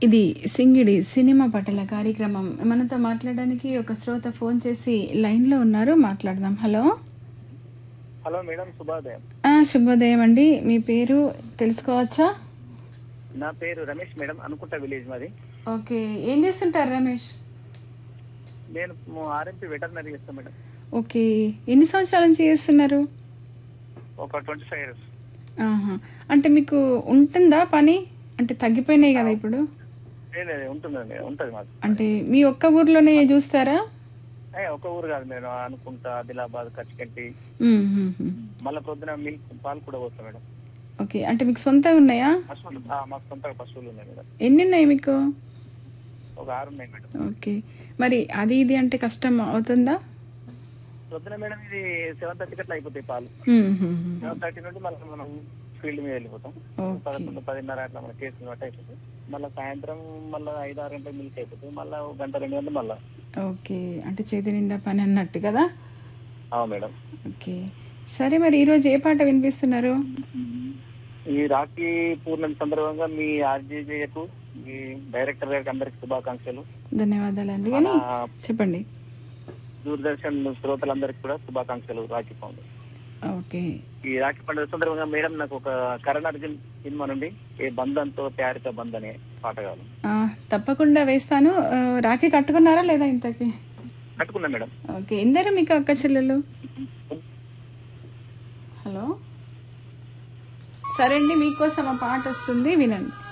ఇది సింగిడి సినిమా పటల కార్యక్రమం మనతో మాట్లాడడానికి ఒక శ్రోత ఫోన్ చేసి లైన్లో ఉన్నారు మాట్లాడదాం హలో హలో మేడం శుభోదయం ఆ, శుభోదయం అండి మీ పేరు తెలుసుకోవచ్చా నా పేరు రమేష్ మేడం అనుకుంటా విలేజ్ మాది ఓకే ఏం చేస్తుంటారు రమేష్ నేను ఆర్ఎంపీ వెటర్నరీ చేస్తాను మేడం ఓకే ఎన్ని సంవత్సరాల నుంచి చేస్తున్నారు ఒక ట్వంటీ ఫైవ్ ఇయర్స్ ఆహా. అంటే మీకు ఉంటుందా పని అంటే తగ్గిపోయినాయి కదా ఇప్పుడు లేదు ఉంటుందండి ఉంటుంది మాకు అంటే మీ ఒక్క ఊర్లోనే చూస్తారా ఏ, ఒక ఊరు కాదు నేను అనుకుంటా ఆదిలాబాద్ కచ్చికంటి మ్మ్, మ్మ్, మ్మ్. మళ్ళీ పొద్దున మిల్క్ పాలు కూడా పోస్తాం మేడం ఓకే అంటే మీకు సొంతంగా ఉన్నాయా పశువులు ఆ, మాకు సొంతగా పశువులు ఉన్నాయి మేడం ఎన్ని ఉన్నాయి మీకు ఒక ఆరు ఉన్నాయి మేడం ఓకే మరి అది ఇది అంటే కష్టం అవుతుందా పొద్దున మేడం ఇది సెవెన్ థర్టీకి అట్లా అయిపోతాయి పాలు మ్మ్, మ్మ్, మ్మ్. సెవెన్ థర్టీ నుండి మళ్ళీ మనం ఫీల్డ్ మీద వెళ్ళిపోతాం ఓకే. పదకొండు పదిన్నర అట్లా మన కేసు బట్టి అయిపోతుంది మళ్ళీ సాయంత్రం మళ్ళీ ఐదు ఆరు గంటలకు మిల్క్ అయిపోతుంది మళ్ళీ ఒక గంట రెండు గంటలు మళ్ళీ ఓకే అంటే చేతి నిండా పని అన్నట్టు కదా అవును మేడం ఓకే సరే మరి ఈరోజు ఏ పాట వినిపిస్తున్నారు ఈ రాఖీ పూర్ణమి సందర్భంగా మీ ఆర్జేజేకు మీ డైరెక్టర్ గారికి అందరికి శుభాకాంక్షలు ధన్యవాదాలండి కానీ ఆ, చెప్పండి దూరదర్శన్ శ్రోతలందరికీ కూడా శుభాకాంక్షలు రాఖీ పండుగ ఓకే ఈ రాఖీ పండుగ సందర్భంగా మేడం నాకు ఒక కరణ్ అర్జున్ సినిమా నుండి ఏ బంధంతో ప్యారిత బంధ్ అనే పాట కావాలి ఆ, తప్పకుండా వేస్తాను ఆ, రాఖీ కట్టుకున్నారా లేదా ఇంతకి కట్టుకున్నా మేడం ఓకే ఎందరు మీకు అక్క చెల్లెలు హలో సరే అండి మీకోసం ఆ పాట వస్తుంది వినండి